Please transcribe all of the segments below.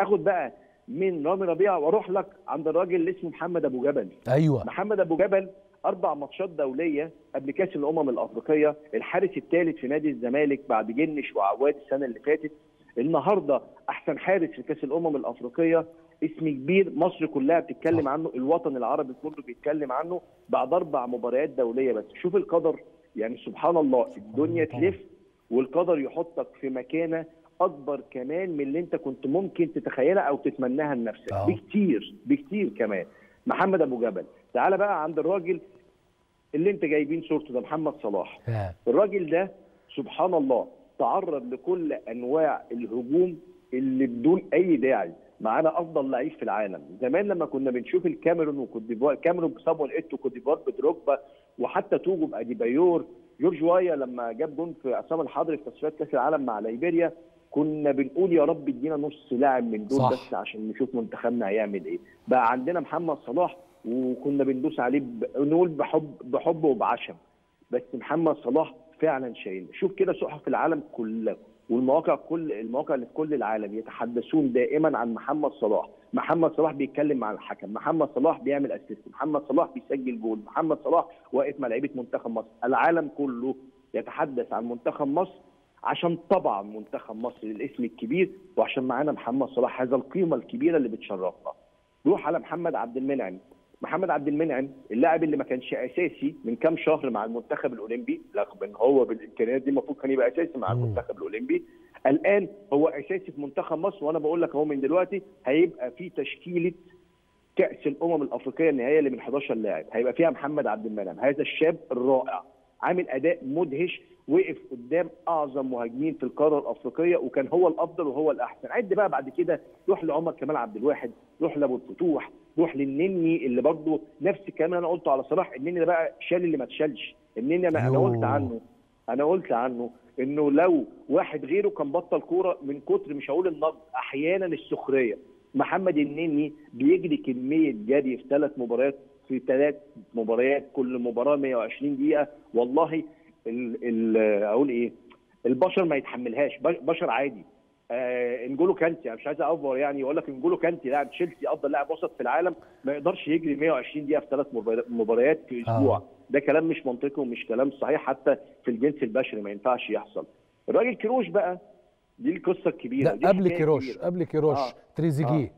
اخد بقى من رامي ربيعه واروح لك عند الراجل اللي اسمه محمد ابو جبل ايوه محمد ابو جبل اربع ماتشات دوليه قبل كاس الامم الافريقيه الحارس الثالث في نادي الزمالك بعد جنش وعواد السنه اللي فاتت النهارده احسن حارس في كاس الامم الافريقيه اسم كبير مصر كلها بتتكلم صح. عنه الوطن العربي كله بيتكلم عنه بعد اربع مباريات دوليه بس شوف القدر يعني سبحان الله الدنيا طبعاً. تلف والقدر يحطك في مكانه اكبر كمان من اللي انت كنت ممكن تتخيلها او تتمناها لنفسك آه. بكتير بكتير كمان محمد ابو جبل تعال بقى عند الراجل اللي انت جايبين صورته ده محمد صلاح ها. الراجل ده سبحان الله تعرض لكل انواع الهجوم اللي بدون اي داعي معانا افضل لعيب في العالم زمان لما كنا بنشوف الكاميرون وكوت ديفوار الكاميرون بصابويل ايتو كوت ديفوار بدروجبا وحتى توجو باديبايور جورج وايا لما جاب جون في عصام الحضري في تصفيات كاس العالم مع ليبيريا كنا بنقول يا رب ادينا نص لاعب من دول صح. بس عشان نشوف منتخبنا هيعمل ايه بقى عندنا محمد صلاح وكنا بندوس عليه ب... نقول بحب بحب وبعشم بس محمد صلاح فعلا شايل شوف كده صحف العالم كلها والمواقع كل المواقع اللي في كل العالم يتحدثون دائما عن محمد صلاح محمد صلاح بيتكلم مع الحكم محمد صلاح بيعمل اسيست محمد صلاح بيسجل جول محمد صلاح واقف مع لعيبه منتخب مصر العالم كله يتحدث عن منتخب مصر عشان طبعا منتخب مصر الاسم الكبير وعشان معانا محمد صلاح هذا القيمه الكبيره اللي بتشرفنا روح على محمد عبد المنعم محمد عبد المنعم اللاعب اللي ما كانش اساسي من كام شهر مع المنتخب الاولمبي رغم ان هو بالامكانيات دي المفروض كان يبقى اساسي مع مم. المنتخب الاولمبي الان هو اساسي في منتخب مصر وانا بقول لك اهو من دلوقتي هيبقى في تشكيله كاس الامم الافريقيه النهائيه اللي من 11 لاعب هيبقى فيها محمد عبد المنعم هذا الشاب الرائع عامل اداء مدهش وقف قدام اعظم مهاجمين في القاره الافريقيه وكان هو الافضل وهو الاحسن عد بقى بعد كده روح لعمر كمال عبد الواحد روح لابو الفتوح روح للنني اللي برضه نفس الكلام اللي انا قلته على صلاح النني ده بقى شال اللي ما اتشالش النني انا انا يوه. قلت عنه انا قلت عنه انه لو واحد غيره كان بطل كوره من كتر مش هقول النقد احيانا السخريه محمد النني بيجري كميه جري في ثلاث مباريات في ثلاث مباريات كل مباراه 120 دقيقه والله ال ال اقول ايه البشر ما يتحملهاش ب- بشر عادي آه انجولو كانتي انا مش عايز اوفر يعني يقول لك انجولو كانتي لاعب تشيلسي افضل لاعب وسط في العالم ما يقدرش يجري 120 دقيقه في ثلاث مباريات في اسبوع آه. ده كلام مش منطقي ومش كلام صحيح حتى في الجنس البشري ما ينفعش يحصل الراجل كيروش بقى دي القصه الكبيره دي لا قبل حكاية كيروش كبيرة. قبل كيروش آه. تريزيجيه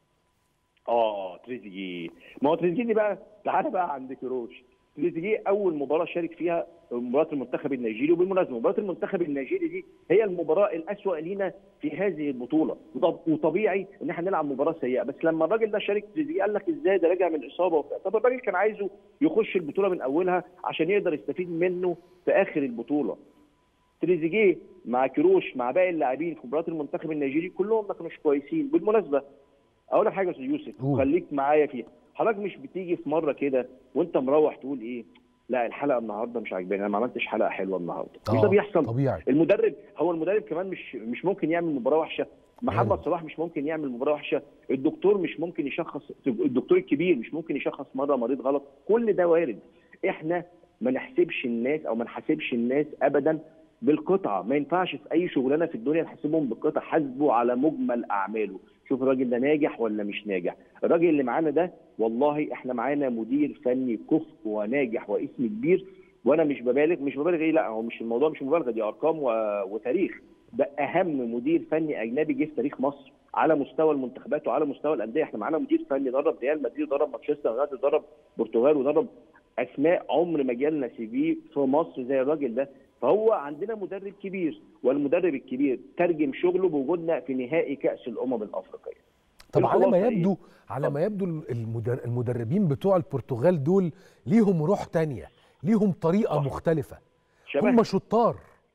اه تريزيجيه ما هو تريزيجيه دي بقى تعالى بقى عند كيروش تريزيجيه اول مباراه شارك فيها مباراه المنتخب النيجيري وبالمناسبه مباراه المنتخب النيجيري دي هي المباراه الاسوأ لينا في هذه البطوله وطب- وطبيعي ان احنا نلعب مباراه سيئه بس لما الراجل ده شارك تريزيجيه قال لك ازاي ده راجع من اصابه وبتاع طب الراجل كان عايزه يخش البطوله من اولها عشان يقدر يستفيد منه في اخر البطوله تريزيجيه مع كيروش مع باقي اللاعبين في مباراه المنتخب النيجيري كلهم ما كانوش كويسين بالمناسبه اقول لك حاجه يا استاذ يوسف قول. وخليك معايا فيها حضرتك مش بتيجي في مره كده وانت مروح تقول ايه لا الحلقه النهارده مش عاجباني انا ما عملتش حلقه حلوه النهارده مش ده آه، بيحصل طبيعي المدرب هو المدرب كمان مش مش ممكن يعمل مباراه وحشه محمد أيوة. صلاح مش ممكن يعمل مباراه وحشه الدكتور مش ممكن يشخص الدكتور الكبير مش ممكن يشخص مره مريض غلط كل ده وارد احنا ما نحسبش الناس او ما نحاسبش الناس ابدا بالقطعه ما ينفعش في اي شغلانه في الدنيا نحاسبهم بالقطعه حاسبه على مجمل اعماله شوف الراجل ده ناجح ولا مش ناجح الراجل اللي معانا ده والله احنا معانا مدير فني كفء وناجح واسم كبير وانا مش ببالغ مش ببالغ ايه لا هو مش الموضوع مش مبالغه دي ارقام و... وتاريخ ده اهم مدير فني اجنبي جه في تاريخ مصر على مستوى المنتخبات وعلى مستوى الانديه احنا معانا مدير فني درب ريال مدريد درب مانشستر يونايتد درب البرتغال ودرب اسماء عمر ما جالنا سي في في مصر زي الراجل ده فهو عندنا مدرب كبير والمدرب الكبير ترجم شغله بوجودنا في نهائي كاس الامم الافريقيه طب على ما الخلاصة إيه؟ يبدو على ما يبدو المدر- المدربين بتوع البرتغال دول ليهم روح تانية ليهم طريقة صح. مختلفة شبهنا هم شطار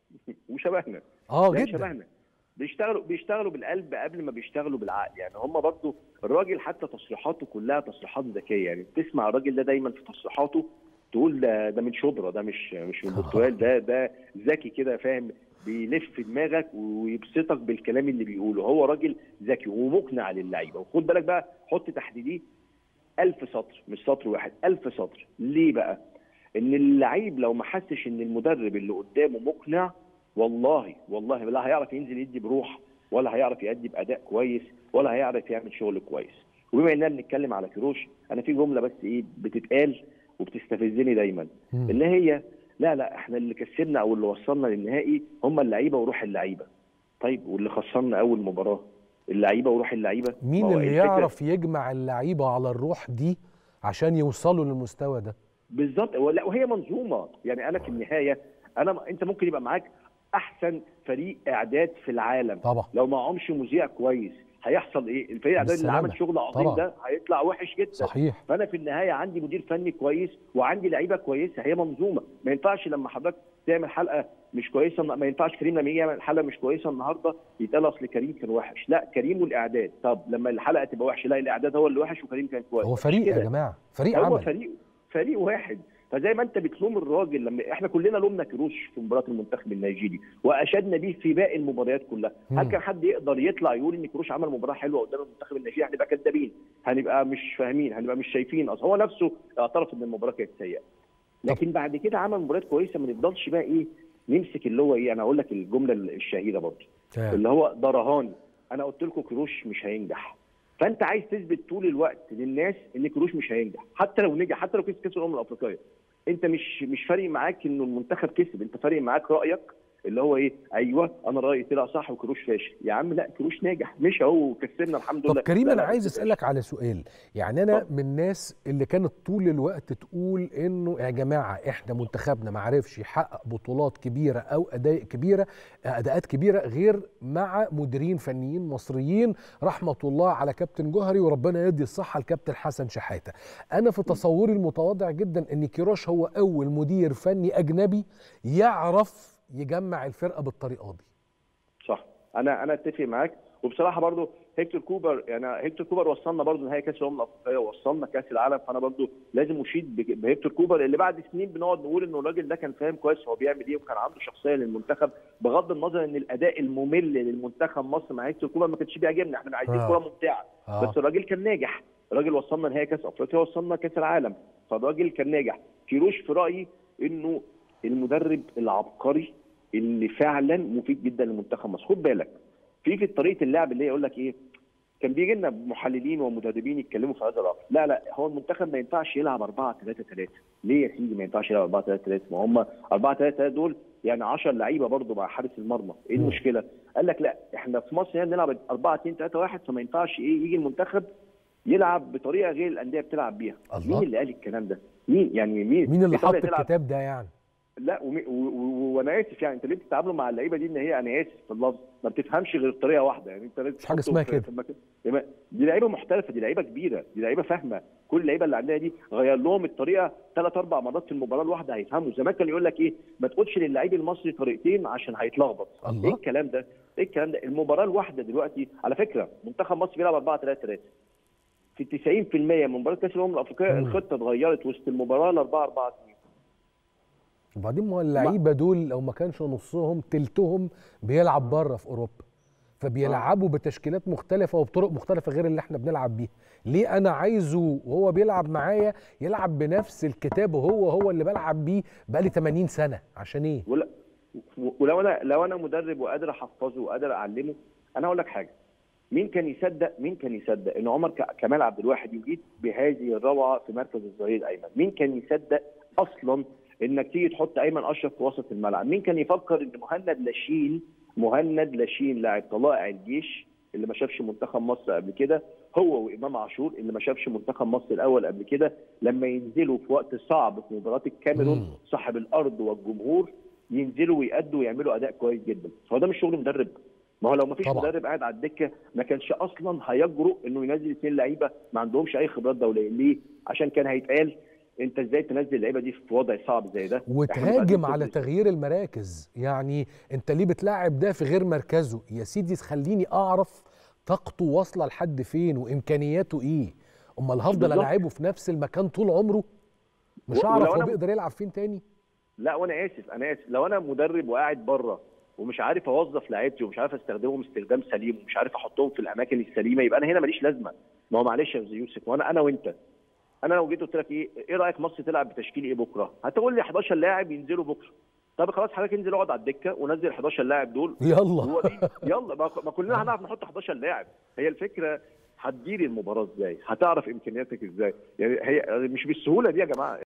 وشبهنا اه لا جدا شبهنا بيشتغلوا بيشتغلوا بالقلب قبل ما بيشتغلوا بالعقل يعني هم برضو الراجل حتى تصريحاته كلها تصريحات ذكيه يعني تسمع الراجل ده دايما في تصريحاته تقول ده ده من شبرا ده مش مش من البرتغال ده ده ذكي كده فاهم بيلف في دماغك ويبسطك بالكلام اللي بيقوله هو راجل ذكي ومقنع للعيبه وخد بالك بقى حط تحت دي ألف سطر مش سطر واحد ألف سطر ليه بقى ان اللعيب لو ما حسش ان المدرب اللي قدامه مقنع والله والله لا هيعرف ينزل يدي بروح ولا هيعرف يأدي باداء كويس ولا هيعرف يعمل شغل كويس وبما اننا بنتكلم على كروش انا في جمله بس ايه بتتقال وبتستفزني دايما مم. اللي هي لا لا احنا اللي كسبنا او اللي وصلنا للنهائي هم اللعيبه وروح اللعيبه طيب واللي خسرنا اول مباراه اللعيبه وروح اللعيبه مين ما هو اللي الفكرة- يعرف يجمع اللعيبه على الروح دي عشان يوصلوا للمستوى ده بالظبط ولا وهي منظومه يعني انا في النهايه انا انت ممكن يبقى معاك احسن فريق اعداد في العالم طبعا لو معهمش مذيع كويس هيحصل ايه الفريق الاعداد اللي بالسلامة. عمل شغل عظيم طبعا. ده هيطلع وحش جدا صحيح فانا في النهايه عندي مدير فني كويس وعندي لعيبه كويسه هي منظومه ما ينفعش لما حضرتك تعمل حلقه مش كويسه ما ينفعش كريم لما يجي يعمل حلقه مش كويسه النهارده يتقال اصل كريم كان وحش لا كريم والاعداد طب لما الحلقه تبقى وحشه لا الاعداد هو اللي وحش وكريم كان كويس هو مش فريق يا كده. جماعه فريق هو عمل فريق فريق واحد فزي ما انت بتلوم الراجل لما احنا كلنا لومنا كروش في مباراه المنتخب النيجيري واشدنا بيه في باقي المباريات كلها هل مم. كان حد يقدر يطلع يقول ان كروش عمل مباراه حلوه قدام المنتخب النيجيري هنبقى كدابين هنبقى مش فاهمين هنبقى مش شايفين اصلا هو نفسه اعترف ان المباراه كانت سيئه لكن بعد كده عمل مباريات كويسه ما نفضلش بقى ايه نمسك اللي هو ايه انا اقول لك الجمله الشهيره برضه تمام. اللي هو ده رهان انا قلت لكم كروش مش هينجح فانت عايز تثبت طول الوقت للناس ان كروش مش هينجح حتى لو نجح حتى لو كسب كاس الامم الافريقيه انت مش مش فارق معاك انه المنتخب كسب انت فارق معاك رايك اللي هو ايه ايوه انا رايي طلع صح وكروش فاشل يا عم لا كروش ناجح مش اهو وكسبنا الحمد لله طب كريم لا انا لا، عايز كروش اسالك على سؤال يعني انا اتفضل. من الناس اللي كانت طول الوقت تقول انه يا جماعه احنا منتخبنا ما عرفش يحقق بطولات كبيره او اداء كبيره اداءات كبيره غير مع مديرين فنيين مصريين رحمه الله على كابتن جوهري وربنا يدي الصحه لكابتن حسن شحاته انا في تصوري المتواضع جدا ان كيروش هو اول مدير فني اجنبي يعرف يجمع الفرقه بالطريقه دي صح انا انا اتفق معاك وبصراحه برضو هيكتور كوبر يعني هيكتور كوبر وصلنا برضو نهائي كاس الامم الافريقيه ووصلنا كاس العالم فانا برضو لازم اشيد بك- بهيكتور كوبر اللي بعد سنين بنقعد نقول انه الراجل ده كان فاهم كويس هو بيعمل ايه وكان عنده شخصيه للمنتخب بغض النظر ان الاداء الممل للمنتخب مصر مع هيكتور كوبر ما كانش بيعجبنا احنا عايزين آه. كوره ممتعه آه. بس الراجل كان ناجح الراجل وصلنا نهائي كاس افريقيا وصلنا كاس العالم فالراجل كان ناجح كيروش في رايي انه المدرب العبقري اللي فعلا مفيد جدا لمنتخب مصر خد بالك في في طريقه اللعب اللي هي يقول لك ايه كان بيجي لنا محللين ومدربين يتكلموا في هذا الامر لا لا هو المنتخب ما ينفعش يلعب 4 3 3 ليه يا سيدي ما ينفعش يلعب 4 3 3 ما هم 4 3 3 دول يعني 10 لعيبه برضه مع حارس المرمى ايه مم. المشكله قال لك لا احنا في مصر هنا بنلعب 4 2 3 1 فما ينفعش ايه يجي المنتخب يلعب بطريقه غير الانديه بتلعب بيها الله. مين اللي قال الكلام ده مين يعني مين مين اللي حط إيطاليا تلعب الكتاب ده يعني لا ومي- و- و- وانا اسف يعني انت ليه بتتعاملوا مع اللعيبه دي ان هي انا اسف في اللفظ ما بتفهمش غير طريقه واحده يعني انت لازم مش حاجة تحطه اسمها في- كده. في المكان- يبقى دي لعيبه محترفه دي لعيبه كبيره دي لعيبه فاهمه كل اللعيبه اللي عندنا دي غير لهم الطريقه ثلاث اربع مرات في المباراه الواحده هيفهموا زمان كان يقول لك ايه ما تقولش للعيب المصري طريقتين عشان هيتلخبط الله. ايه الكلام ده ايه الكلام ده المباراه الواحده دلوقتي على فكره منتخب مصر بيلعب 4 3 3 في 90% من مباراه كاس الامم الافريقيه مم. الخطه اتغيرت وسط المباراه ل 4 4 2 وبعدين ما هو اللعيبه دول لو ما كانش نصهم تلتهم بيلعب بره في اوروبا فبيلعبوا بتشكيلات مختلفه وبطرق مختلفه غير اللي احنا بنلعب بيها ليه انا عايزه وهو بيلعب معايا يلعب بنفس الكتاب وهو هو اللي بلعب بيه بقالي 80 سنه عشان ايه ولا ولو انا لو انا مدرب وقادر احفظه وقادر اعلمه انا اقول لك حاجه مين كان يصدق مين كان يصدق ان عمر ك- كمال عبد الواحد يجيد بهذه الروعه في مركز الظهير الايمن مين كان يصدق اصلا انك تيجي تحط ايمن اشرف في وسط الملعب مين كان يفكر ان مهند لاشين مهند لاشين لاعب طلائع الجيش اللي ما شافش منتخب مصر قبل كده هو وامام عاشور اللي ما شافش منتخب مصر الاول قبل كده لما ينزلوا في وقت صعب في مباراه مم. الكاميرون صاحب الارض والجمهور ينزلوا ويأدوا ويعملوا اداء كويس جدا فهو ده مش شغل مدرب ما هو لو ما فيش طبعا. مدرب قاعد على الدكه ما كانش اصلا هيجرؤ انه ينزل اثنين لعيبه ما عندهمش اي خبرات دوليه ليه عشان كان هيتقال انت ازاي تنزل اللعيبه دي في وضع صعب زي ده إحنا وتهاجم بنقدم على صفر. تغيير المراكز يعني انت ليه بتلاعب ده في غير مركزه يا سيدي خليني اعرف طاقته واصله لحد فين وامكانياته ايه امال هفضل بالظبط. العبه في نفس المكان طول عمره مش و- هعرف ولو هو أنا- بيقدر يلعب فين تاني لا وانا اسف انا اسف لو انا مدرب وقاعد بره ومش عارف اوظف لعيبتي ومش عارف استخدمهم استخدام سليم ومش عارف احطهم في الاماكن السليمه يبقى انا هنا ماليش لازمه ما هو معلش يا استاذ يوسف وانا انا وانت انا لو جيت قلت لك ايه ايه رايك مصر تلعب بتشكيل ايه بكره هتقول لي 11 لاعب ينزلوا بكره طب خلاص حضرتك انزل اقعد على الدكه ونزل 11 لاعب دول يلا هو مين؟ يلا ما ما كلنا هنعرف نحط 11 لاعب هي الفكره هتدير المباراه ازاي؟ هتعرف امكانياتك ازاي؟ يعني هي مش بالسهوله دي يا جماعه